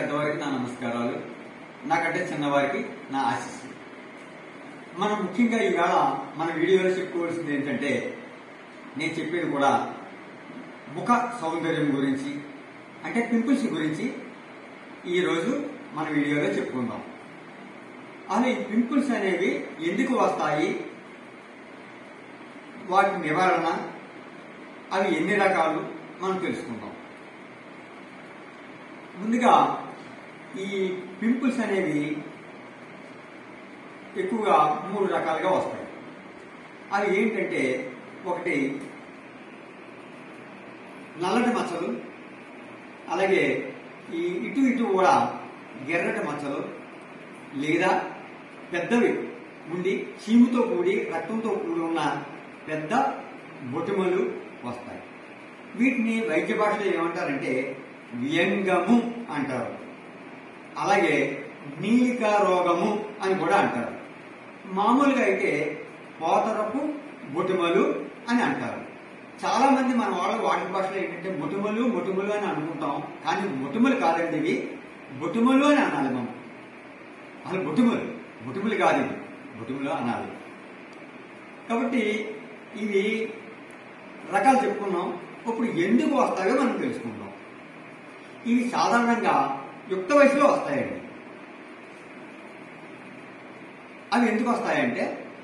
పెద్దవారికి నా నమస్కారాలు నాకంటే చిన్నవారికి నా ఆశీస్సులు మనం ముఖ్యంగా ఈవేళ మన వీడియోలో చెప్పుకోవాల్సింది ఏంటంటే నేను చెప్పేది కూడా ముఖ సౌందర్యం గురించి అంటే పింపుల్స్ గురించి ఈరోజు మన వీడియోలో చెప్పుకుందాం అసలు ఈ పింపుల్స్ అనేవి ఎందుకు వస్తాయి వాటి నివారణ అవి ఎన్ని రకాలు మనం తెలుసుకుందాం ముందుగా ఈ పింపుల్స్ అనేవి ఎక్కువగా మూడు రకాలుగా వస్తాయి అవి ఏంటంటే ఒకటి నల్లటి మచ్చలు అలాగే ఈ ఇటు ఇటు కూడా ఎర్రటి మచ్చలు లేదా పెద్దవి ఉండి చీముతో కూడి రక్తంతో కూడి ఉన్న పెద్ద బొటిమలు వస్తాయి వీటిని వైద్య భాషలో ఏమంటారంటే వ్యంగము అంటారు అలాగే నీలిక రోగము అని కూడా అంటారు మామూలుగా అయితే పోతరపు బొటిమలు అని అంటారు చాలా మంది మన వాళ్ళు వాటి భాషలో ఏంటంటే ముటుమలు ముటుమలు అని అనుకుంటాం కానీ ముటుమలు కాదండి ఇవి బొటుమలు అని అనాలి మనం అసలు బొటుమలు బొటుమలు కాదు ఇది బొటుమలు అనాలి కాబట్టి ఇవి రకాలు చెప్పుకున్నాం ఇప్పుడు ఎందుకు వస్తాయో మనం తెలుసుకుందాం ఇవి సాధారణంగా యుక్త వయసులో వస్తాయండి అవి ఎందుకు వస్తాయంటే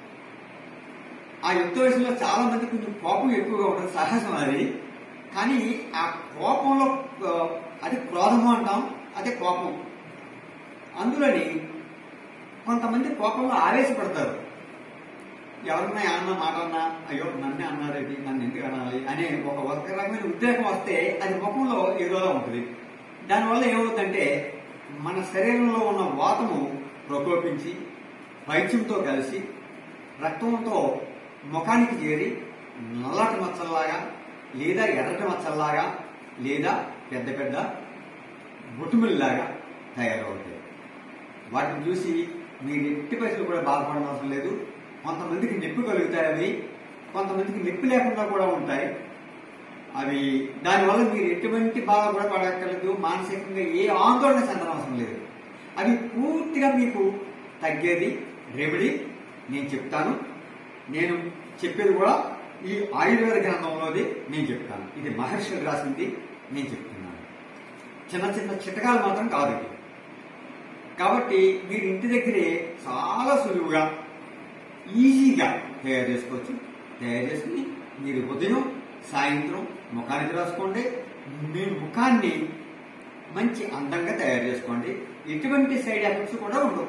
ఆ యుక్త వయసులో చాలా మంది కొంచెం కోపం ఎక్కువగా ఉంటుంది సహజం అది కానీ ఆ కోపంలో ఆ, అది క్రోధము అంటాం అదే కోపం అందులోని కొంతమంది కోపంలో ఆవేశపడతారు ఎవరన్నా ఏమన్నా మాట అన్నా అయ్యో నన్నే అన్నారేంటి నన్ను ఎందుకు అనాలి అనే ఒక ఒక రకమైన ఉద్రేకం వస్తే అది ముఖంలో ఏదోలా ఉంటుంది దానివల్ల ఏమవుతుందంటే మన శరీరంలో ఉన్న వాతము ప్రకోపించి వైద్యంతో కలిసి రక్తంతో ముఖానికి చేరి నల్లటి మచ్చల్లాగా లేదా ఎర్రటి మచ్చల్లాగా లేదా పెద్ద పెద్ద బొట్టుమిల్లాగా తయారవుతాయి వాటిని చూసి మీరు ఎట్టి పరిస్థితులు కూడా బాధపడడం అవసరం లేదు కొంతమందికి నొప్పి కలుగుతాయి అవి కొంతమందికి నొప్పి లేకుండా కూడా ఉంటాయి అవి దానివల్ల మీరు ఎటువంటి బాధ కూడా పడక్కర్లేదు మానసికంగా ఏ ఆందోళన చెందడం అవసరం లేదు అవి పూర్తిగా మీకు తగ్గేది రెమెడీ నేను చెప్తాను నేను చెప్పేది కూడా ఈ ఆయుర్వేద గ్రంథంలోది నేను చెప్తాను ఇది మహర్షులు రాసింది నేను చెప్తున్నాను చిన్న చిన్న చిట్టకాలు మాత్రం కాదు ఇది కాబట్టి మీరు ఇంటి దగ్గరే చాలా సులువుగా ఈజీగా తయారు చేసుకోవచ్చు తయారు చేసుకుని మీరు ఉదయం సాయంత్రం ముఖానికి రాసుకోండి మీ ముఖాన్ని మంచి అందంగా తయారు చేసుకోండి ఎటువంటి సైడ్ ఎఫెక్ట్స్ కూడా ఉండవు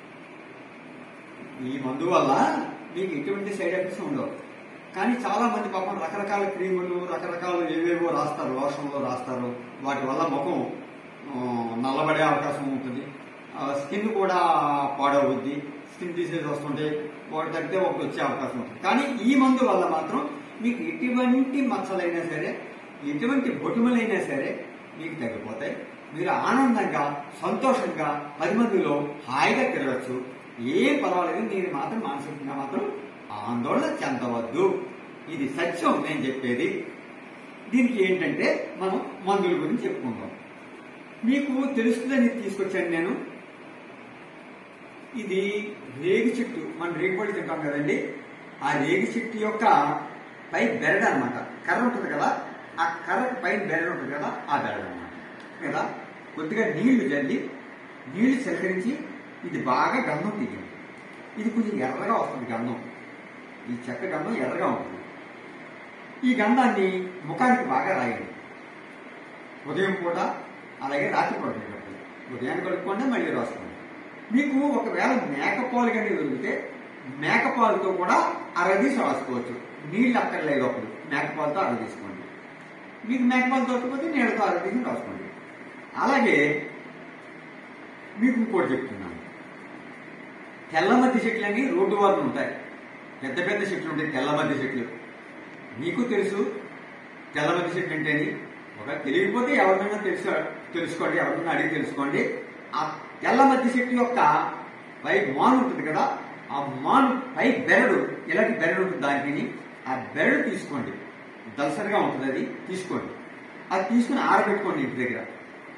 ఈ మందు వల్ల మీకు ఎటువంటి సైడ్ ఎఫెక్ట్స్ ఉండవు కానీ చాలా మంది పాపం రకరకాల క్రీములు రకరకాల ఏవేవో రాస్తారు లోషన్లో రాస్తారు వాటి వల్ల ముఖం ఆ, నల్లబడే అవకాశం ఉంటుంది స్కిన్ కూడా పాడవుద్ది స్కిన్ డిసీజ్ వస్తుంటే ఒకటి తగ్గితే ఒకటి వచ్చే అవకాశం ఉంటుంది కానీ ఈ మందు వల్ల మాత్రం మీకు ఎటువంటి మచ్చలైనా సరే ఎటువంటి బొటుమలైనా సరే మీకు తగ్గిపోతాయి మీరు ఆనందంగా సంతోషంగా పది మందిలో హాయిగా తిరగచ్చు ఏం పర్వాలేదు మీరు మాత్రం మానసికంగా మాత్రం ఆందోళన చెందవద్దు ఇది సత్యం నేను చెప్పేది దీనికి ఏంటంటే మనం మందుల గురించి చెప్పుకుందాం మీకు తెలుస్తుందని తీసుకొచ్చాను నేను ఇది రేగి చెట్టు మనం రేగిపడి తింటాం కదండి ఆ రేగి చెట్టు యొక్క పై బెరడు అనమాట కర్ర ఉంటుంది కదా ఆ కర్రకు పైన బెరడు ఉంటుంది కదా ఆ బెరడు అనమాట కదా కొద్దిగా నీళ్లు జల్లి నీళ్లు సేకరించి ఇది బాగా గంధం తీయండి ఇది కొంచెం ఎర్రగా వస్తుంది గంధం ఈ చెక్క గంధం ఎర్రగా ఉంటుంది ఈ గంధాన్ని ముఖానికి బాగా రాయండి ఉదయం పూట అలాగే రాత్రి పూట కట్టుకోండి ఉదయాన్ని కడుక్కోండి మళ్ళీ రాసుకోండి మీకు ఒకవేళ మేకపాలు కానీ దొరికితే మేకపాలతో కూడా అరదీసి రాసుకోవచ్చు నీళ్ళు అక్కర్లేదు అప్పుడు మేకపాలతో అరదీసుకోండి మీకు మేకపాలు దొరకకపోతే నీళ్ళతో అరదీసి రాసుకోండి అలాగే మీకు ఇంకోటి చెప్తున్నాను తెల్లమద్ది చెట్లు అని రోడ్డు వారు ఉంటాయి పెద్ద పెద్ద చెట్లు ఉంటాయి తెల్లమద్ది చెట్లు మీకు తెలుసు తెల్లమద్ది చెట్లు ఏంటని ఒక తెలియకపోతే ఎవరినైనా తెలుసు తెలుసుకోండి ఎవరినైనా అడిగి తెలుసుకోండి ఆ తెల్లమద్ది చెట్టు యొక్క పై మాను ఉంటుంది కదా ఆ మాను పై బెరడు ఇలాంటి బెరడు ఉంటుంది దానికి ఆ బెరడు తీసుకోండి దలసరిగా ఉంటుంది అది తీసుకోండి అది తీసుకుని ఆరబెట్టుకోండి ఇంటి దగ్గర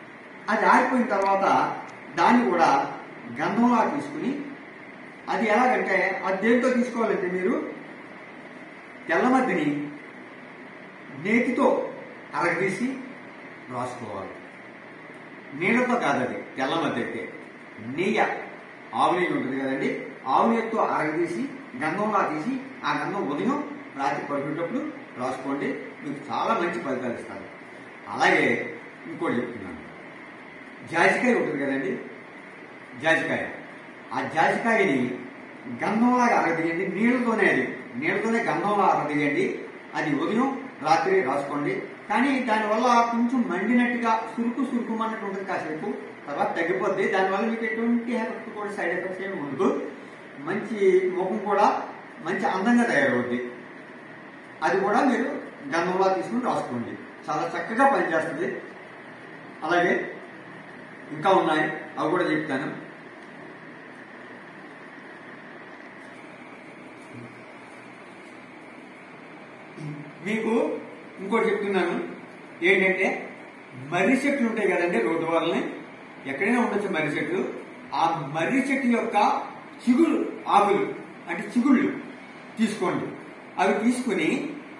అది ఆరిపోయిన తర్వాత దాన్ని కూడా గంధంలా తీసుకుని అది ఎలాగంటే అది దేంతో తీసుకోవాలంటే మీరు తెల్లమద్దిని నేతితో అరగదీసి రాసుకోవాలి నీళ్ళతో కాదు అది తెల్లమద్ది అయితే నెయ్యి ఆవు నెయ్యి ఉంటుంది కదండి ఆవు నెయ్యితో అరగదీసి గంధంలా తీసి ఆ గంధం ఉదయం రాత్రి పడుకునేటప్పుడు రాసుకోండి మీకు చాలా మంచి ఫలితాలు ఇస్తారు అలాగే ఇంకోటి చెప్తున్నాను జాజికాయ ఉంటుంది కదండి జాజికాయ ఆ జాజికాయని గంధంలాగా అరగదీయండి నీళ్ళతోనే అది నీళ్ళతోనే గంధంలా అరగదీయండి అది ఉదయం రాత్రి రాసుకోండి కానీ దానివల్ల కొంచెం మండినట్టుగా సురుకు సురుకుమన్నట్టు ఉంటుంది కాసేపు తర్వాత తగ్గిపోద్ది దానివల్ల మీకు ఎటువంటి ఎఫెక్ట్ కూడా సైడ్ ఎఫెక్ట్స్ ఏమి ఉండదు మంచి ముఖం కూడా మంచి అందంగా తయారవుద్ది అది కూడా మీరు గంధంలా తీసుకుని రాసుకోండి చాలా చక్కగా పనిచేస్తుంది అలాగే ఇంకా ఉన్నాయి అవి కూడా చెప్తాను మీకు ఇంకోటి చెప్తున్నాను ఏంటంటే మర్రి చెట్లు ఉంటాయి కదండి రోడ్డు వాళ్ళని ఎక్కడైనా ఉండొచ్చు మర్రి చెట్లు ఆ మర్రి చెట్టు యొక్క చిగురు ఆకులు అంటే చిగుళ్ళు తీసుకోండి అవి తీసుకుని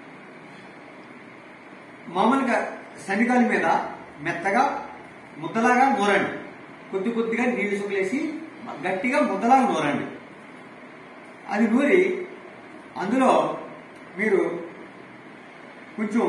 మామూలుగా శనిగాలి మీద మెత్తగా ముద్దలాగా నూరండి కొద్ది కొద్దిగా నీళ్లు సుకులేసి గట్టిగా ముద్దలాగా నూరండి అది నూరి అందులో మీరు కొంచెం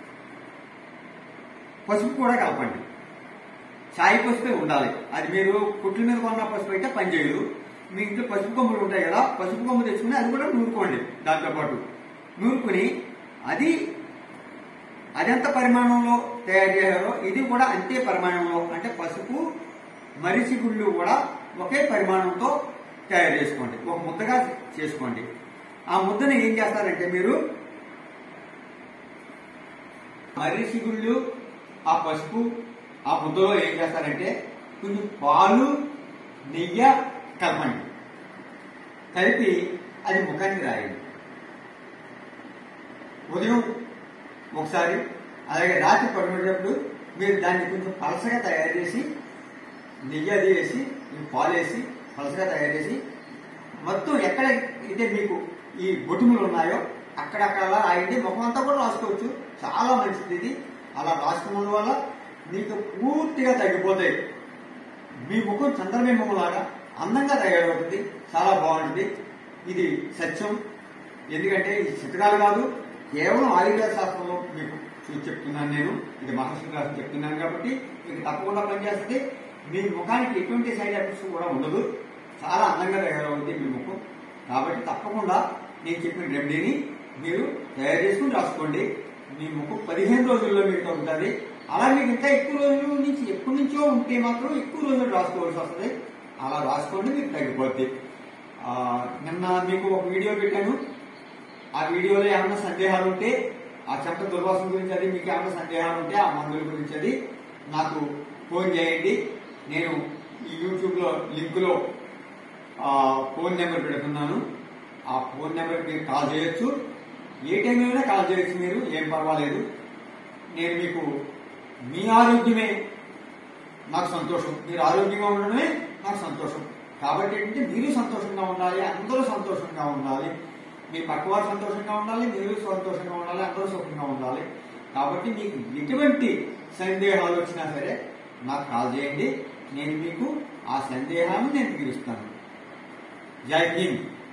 పసుపు కూడా కలపండి చాయ్ పసుపే ఉండాలి అది మీరు కుట్ల మీద కొన్న పసుపు అయితే పనిచేయదు మీ ఇంట్లో పసుపు కొమ్ములు ఉంటాయి కదా పసుపు కొమ్ము తెచ్చుకుని అది కూడా నూరుకోండి దాంతో పాటు నూరుకుని అది అదెంత పరిమాణంలో తయారు చేశారో ఇది కూడా అంతే పరిమాణంలో అంటే పసుపు మరిసి గుళ్ళు కూడా ఒకే పరిమాణంతో తయారు చేసుకోండి ఒక ముద్దగా చేసుకోండి ఆ ముద్దని ఏం చేస్తారంటే మీరు మరిసి గుళ్ళు ఆ పసుపు ఆ ముద్దలో ఏం చేస్తారంటే కొంచెం పాలు నెయ్యి కలపండి కలిపి అది ముఖానికి రాయండి ఉదయం ఒకసారి అలాగే రాత్రి పడుకునేటప్పుడు మీరు దాన్ని కొంచెం పలసగా తయారు చేసి నెయ్యి అది వేసి ఈ పాలు వేసి పలసగా తయారు చేసి మొత్తం ఎక్కడ అయితే మీకు ఈ బొటుములు ఉన్నాయో అక్కడక్కడ రాయండి ముఖం అంతా కూడా రాసుకోవచ్చు చాలా మంచిది ఇది అలా రాసుకోవడం వల్ల మీకు పూర్తిగా తగ్గిపోతాయి మీ ముఖం చంద్రబింబం లాగా అందంగా తయారవుతుంది చాలా బాగుంటుంది ఇది సత్యం ఎందుకంటే ఇది చిత్రాలు కాదు కేవలం ఆయుర్వేద శాస్త్రంలో మీకు చూసి చెప్తున్నాను నేను ఇది మహర్షి గారు చెప్తున్నాను కాబట్టి మీకు తప్పకుండా పనిచేస్తుంది మీ ముఖానికి ఎటువంటి సైడ్ ఎఫెక్ట్స్ కూడా ఉండదు చాలా అందంగా తయారవుతుంది మీ ముఖం కాబట్టి తప్పకుండా నేను చెప్పిన రెమెడీని మీరు తయారు చేసుకుని రాసుకోండి మీ ముఖం పదిహేను రోజుల్లో మీకు ఉంటుంది అలా మీకు ఇంకా ఎక్కువ రోజుల నుంచి ఎప్పటి నుంచో ఉంటే మాత్రం ఎక్కువ రోజులు రాసుకోవాల్సి వస్తుంది అలా రాసుకోండి మీకు తగ్గిపోద్ది ఆ, నిన్న మీకు ఒక వీడియో పెట్టాను ఆ వీడియోలో ఏమైనా సందేహాలు ఉంటే ఆ చెంట దుర్వాసన గురించి అది మీకు ఏమైనా సందేహాలు ఉంటే ఆ మందుల గురించి అది నాకు ఫోన్ చేయండి నేను ఈ యూట్యూబ్ లో లింక్ లో ఆ, ఫోన్ నెంబర్ పెడుతున్నాను ఆ ఫోన్ నెంబర్కి మీరు కాల్ చేయొచ్చు ఏ టైంలోనే కాల్ చేయొచ్చు మీరు ఏం పర్వాలేదు నేను మీకు మీ ఆరోగ్యమే నాకు సంతోషం మీరు ఆరోగ్యంగా ఉండడమే నాకు సంతోషం కాబట్టి ఏంటంటే మీరు సంతోషంగా ఉండాలి అందరూ సంతోషంగా ఉండాలి మీ పక్క వారు సంతోషంగా ఉండాలి మీరు సంతోషంగా ఉండాలి అందరూ సుఖంగా ఉండాలి కాబట్టి మీకు ఎటువంటి సందేహాలు వచ్చినా సరే నాకు కాల్ చేయండి నేను మీకు ఆ సందేహాన్ని నేను తీరుస్తాను జై హింద్